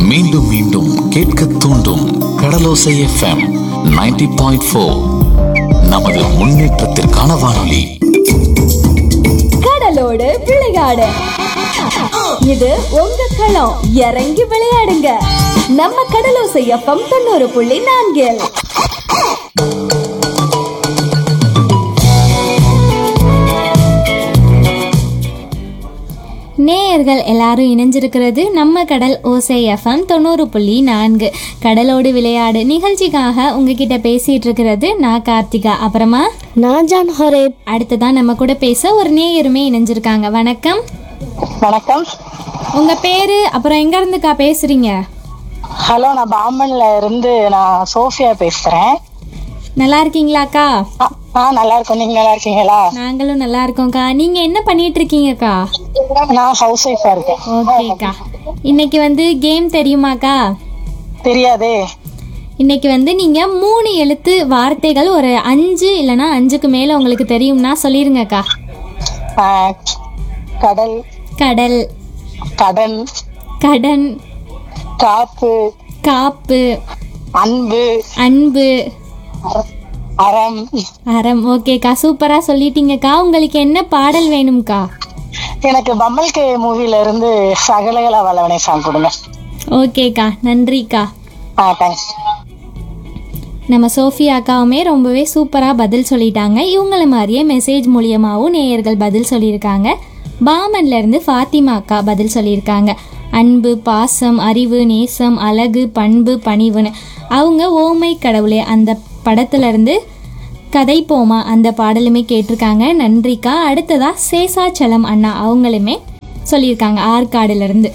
மீண்டும் மீண்டும் கேட்க தூண்டும் கடலோசை எஃப்எம் 90.4 பாயிண்ட் நமது முன்னேற்றத்திற்கான வானொலி கடலோடு விளையாடு இது உங்க களம் இறங்கி விளையாடுங்க நம்ம கடலோசை எஃப்எம் தொண்ணூறு புள்ளி நான்கில் நேயர்கள் எல்லாரும் இணைஞ்சிருக்கிறது நம்ம கடல் ஓசை எஃப்எம் தொண்ணூறு புள்ளி நான்கு கடலோடு விளையாடு நிகழ்ச்சிக்காக உங்ககிட்ட பேசிட்டு இருக்கிறது நான் கார்த்திகா அப்புறமா நான் ஜான் ஹொரேப் அடுத்ததான் நம்ம கூட பேச ஒரு நேயருமே இணைஞ்சிருக்காங்க வணக்கம் வணக்கம் உங்க பேரு அப்புறம் எங்க இருந்துக்கா பேசுறீங்க ஹலோ நான் பாம்பன்ல இருந்து நான் சோஃபியா பேசுறேன் நல்லா இருக்கீங்களாக்கா ஆ, ஆ நல்லா இருக்கோம் நீங்க நல்லா இருக்கீங்களா நாங்களும் நல்லா இருக்கோம்க்கா நீங்க என்ன பண்ணிட்டு இருக்கீங்கக்கா நான் ஹவுஸ் ஒய்ஃபா இருக்கேன் ஓகேக்கா இன்னைக்கு வந்து கேம் தெரியுமாக்கா தெரியாதே இன்னைக்கு வந்து நீங்க மூணு எழுத்து வார்த்தைகள் ஒரு அஞ்சு இல்லைன்னா அஞ்சுக்கு மேல உங்களுக்கு தெரியும்னா சொல்லிருங்கக்கா ஆ, கடல் கடல் கடன் கடன் காப்பு காப்பு அன்பு அன்பு அறம் அறம் ஓகேக்கா சூப்பரா சொல்லிட்டீங்கக்கா உங்களுக்கு என்ன பாடல் வேணும்க்கா எனக்கு பம்மல் கே மூவில இருந்து சகலகல வளவனை சாங் கொடுங்க ஓகேக்கா நன்றிக்கா ஆ தேங்க்ஸ் நம்ம சோஃபியா அக்காவுமே ரொம்பவே சூப்பராக பதில் சொல்லிட்டாங்க இவங்கள மாதிரியே மெசேஜ் மூலியமாகவும் நேயர்கள் பதில் சொல்லியிருக்காங்க பாமன்ல இருந்து ஃபாத்திமா அக்கா பதில் சொல்லியிருக்காங்க அன்பு பாசம் அறிவு நேசம் அழகு பண்பு பணிவுன்னு அவங்க ஓமை கடவுளே அந்த படத்துல இருந்து கதை போமா அந்த பாடலுமே கேட்டிருக்காங்க நன்றிக்கா அடுத்ததா சேசாச்சலம் அண்ணா அவங்களுமே சொல்லியிருக்காங்க ஆற்காடுல இருந்து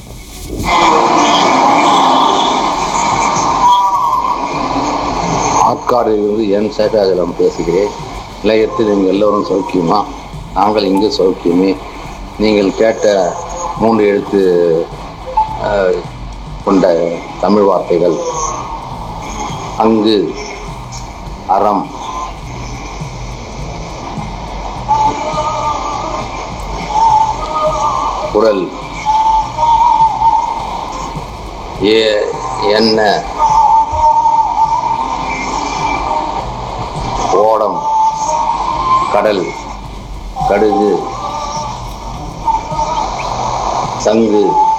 ஆற்காடிலிருந்து என் சேட்டாஜலம் பேசுகிறேன் நிலையத்தில் நீங்கள் எல்லோரும் சௌக்கியமா நாங்கள் இங்கு சௌக்கியமே நீங்கள் கேட்ட மூன்று எழுத்து அஹ், கொண்ட தமிழ் வார்த்தைகள் அங்கு அறம் குரல் ஏ என்ன ஓடம் கடல் கடுகு சங்கு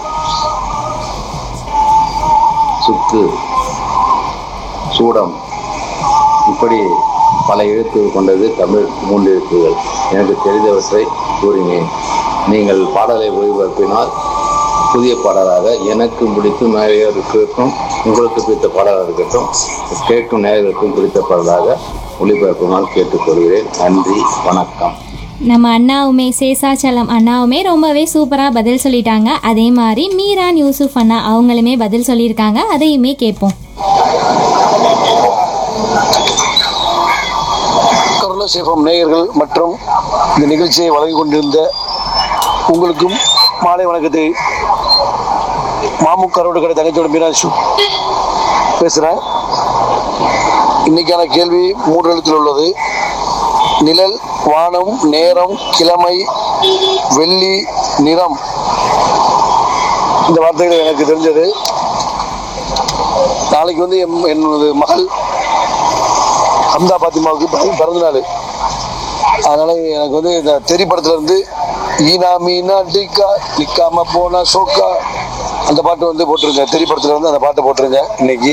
சுக்கு சூடம் இப்படி பல எழுத்துகள் கொண்டது தமிழ் மூன்று எழுத்துகள் எனக்கு தெரிந்தவற்றை கூறினேன் நீங்கள் பாடலை ஒளிபரப்பினால் புதிய பாடலாக எனக்கு பிடித்து நேயர்களுக்கும் உங்களுக்கு பிடித்த பாடலாக இருக்கட்டும் கேட்கும் நேயர்களுக்கும் பிடித்த பாடலாக ஒளிபரப்புமாறு கேட்டுக்கொள்கிறேன் நன்றி வணக்கம் நம்ம அண்ணாவுமே சேசாச்சலம் அண்ணாவுமே ரொம்பவே சூப்பராக பதில் சொல்லிட்டாங்க அதே மாதிரி மீரான் யூசுப் அண்ணா அவங்களுமே பதில் சொல்லியிருக்காங்க அதையுமே கேட்போம் கருணா சேஃபம் நேயர்கள் மற்றும் இந்த நிகழ்ச்சியை வழங்கிக் கொண்டிருந்த உங்களுக்கும் மாலை வணக்கத்தை மாமு கரோடு கடை தங்கச்சோட மீனாட்சி பேசுகிறேன் இன்னைக்கான கேள்வி மூன்று எழுத்தில் உள்ளது நிழல் வானம் நேரம் கிழமை வெள்ளி நிறம் இந்த வார்த்தைகள் எனக்கு தெரிஞ்சது நாளைக்கு வந்து எம் என்னோட மகள் ஹம்தா பாத்திமாவுக்கு பிறந்த- பிறந்த நாள் அதனால எனக்கு வந்து இந்த தெரி படத்துல இருந்து ஈனா மீனா டிக்கா நிக்காம போனா சோக்கா அந்த பாட்டு வந்து போட்டுருங்க தெரி படத்துல இருந்து அந்த பாட்டை போட்டுருங்க இன்னைக்கு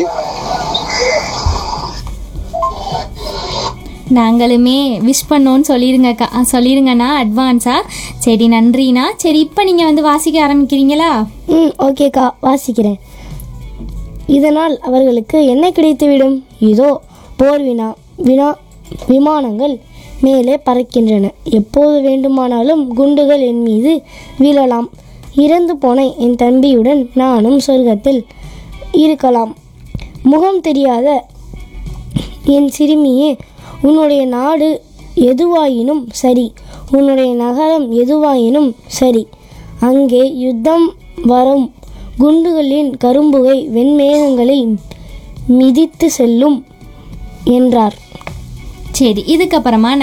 நாங்களுமே விஷ் பண்ணோன்னு சொல்லிருங்கக்கா அஹ் சொல்லிருங்கண்ணா அட்வான்ஸா சரி நன்றிண்ணா சரி இப்போ நீங்கள் வந்து வாசிக்க ஆரம்பிக்கிறீங்களா ம் ஓகேக்கா வாசிக்கிறேன் இதனால் அவர்களுக்கு என்ன கிடைத்துவிடும் இதோ போர் வினா வினா விமானங்கள் மேலே பறக்கின்றன எப்போது வேண்டுமானாலும் குண்டுகள் என் மீது வீழலாம் இறந்து போன என் தம்பியுடன் நானும் சொர்க்கத்தில் இருக்கலாம் முகம் தெரியாத என் சிறுமியே உன்னுடைய நாடு எதுவாயினும் சரி உன்னுடைய நகரம் எதுவாயினும் சரி அங்கே யுத்தம் வரும் குண்டுகளின் கரும்புகை வெண்மேகங்களை மிதித்து செல்லும் என்றார் சரி இதுக்கப்புறமா நம்ம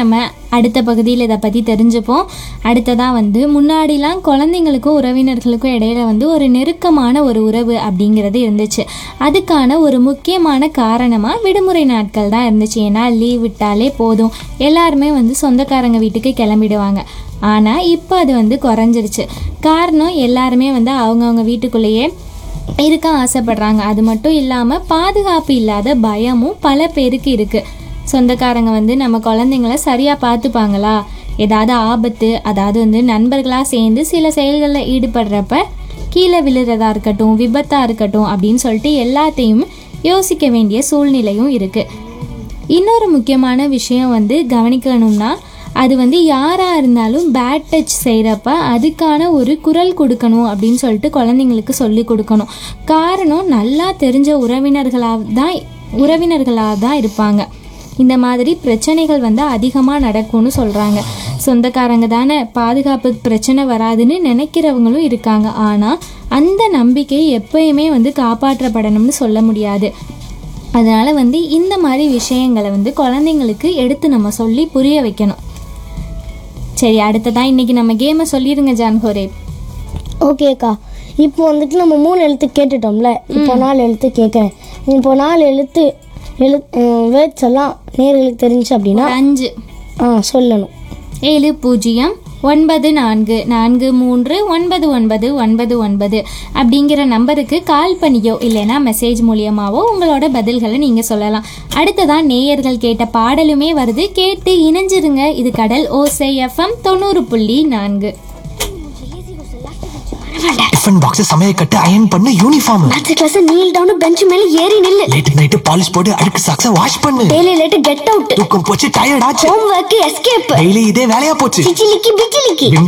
அடுத்த பகுதியில் இதை பற்றி தெரிஞ்சுப்போம் அடுத்ததாக வந்து முன்னாடிலாம் குழந்தைங்களுக்கும் உறவினர்களுக்கும் இடையில வந்து ஒரு நெருக்கமான ஒரு உறவு அப்படிங்கிறது இருந்துச்சு அதுக்கான ஒரு முக்கியமான காரணமாக விடுமுறை நாட்கள் தான் இருந்துச்சு ஏன்னா லீவ் விட்டாலே போதும் எல்லாருமே வந்து சொந்தக்காரங்க வீட்டுக்கு கிளம்பிடுவாங்க ஆனால் இப்போ அது வந்து குறைஞ்சிருச்சு காரணம் எல்லாருமே வந்து அவங்கவுங்க வீட்டுக்குள்ளேயே இருக்க ஆசைப்படுறாங்க அது மட்டும் இல்லாமல் பாதுகாப்பு இல்லாத பயமும் பல பேருக்கு இருக்குது சொந்தக்காரங்க வந்து நம்ம குழந்தைங்கள சரியாக பார்த்துப்பாங்களா ஏதாவது ஆபத்து அதாவது வந்து நண்பர்களாக சேர்ந்து சில செயல்களில் ஈடுபடுறப்ப கீழே விழுறதா இருக்கட்டும் விபத்தாக இருக்கட்டும் அப்படின்னு சொல்லிட்டு எல்லாத்தையும் யோசிக்க வேண்டிய சூழ்நிலையும் இருக்குது இன்னொரு முக்கியமான விஷயம் வந்து கவனிக்கணும்னா அது வந்து யாராக இருந்தாலும் பேட் டச் செய்கிறப்ப அதுக்கான ஒரு குரல் கொடுக்கணும் அப்படின்னு சொல்லிட்டு குழந்தைங்களுக்கு சொல்லி கொடுக்கணும் காரணம் நல்லா தெரிஞ்ச உறவினர்களாக தான் உறவினர்களாக தான் இருப்பாங்க இந்த மாதிரி பிரச்சனைகள் வந்து அதிகமாக நடக்கும்னு சொல்கிறாங்க சொந்தக்காரங்க தானே பாதுகாப்பு பிரச்சனை வராதுன்னு நினைக்கிறவங்களும் இருக்காங்க ஆனால் அந்த நம்பிக்கை எப்பயுமே வந்து காப்பாற்றப்படணும்னு சொல்ல முடியாது அதனால் வந்து இந்த மாதிரி விஷயங்களை வந்து குழந்தைங்களுக்கு எடுத்து நம்ம சொல்லி புரிய வைக்கணும் சரி அடுத்ததான் இன்னைக்கு நம்ம கேமை சொல்லிடுங்க ஜான்ஹோரே ஓகேக்கா இப்போ வந்துட்டு நம்ம மூணு எழுத்து கேட்டுட்டோம்ல இப்போ நாலு எழுத்து கேட்குறேன் இப்போ நாலு எழுத்து எழு வேர்ட்ஸ் எல்லாம் நேர்களுக்கு தெரிஞ்சு அப்படின்னா அஞ்சு ஆ சொல்லணும் ஏழு பூஜ்ஜியம் ஒன்பது நான்கு நான்கு மூன்று ஒன்பது ஒன்பது ஒன்பது ஒன்பது அப்படிங்கிற நம்பருக்கு கால் பண்ணியோ இல்லைன்னா மெசேஜ் மூலியமாவோ உங்களோட பதில்களை நீங்கள் சொல்லலாம் அடுத்ததான் நேயர்கள் கேட்ட பாடலுமே வருது கேட்டு இணைஞ்சிருங்க இது கடல் ஓசை எஃப்எம் தொண்ணூறு புள்ளி நான்கு டிஃபன் பாக்ஸ் சமையல் கட்டு அயன் பண்ணு யூனிஃபார்ம் அடுத்த கிளாஸ் நீல் டவுன் பெஞ்ச் மேல ஏறி நில்லு லேட் நைட் பாலிஷ் போட்டு அழுக்கு சாக்ஸ வாஷ் பண்ணு டெய்லி லேட் கெட் அவுட் தூக்கம் போச்சு டயர்ட் ஆச்சு ஹோம் ஒர்க் எஸ்கேப் டெய்லி இதே வேலையா போச்சு சிச்சிலிக்கி பிச்சிலிக்கி பிம்பி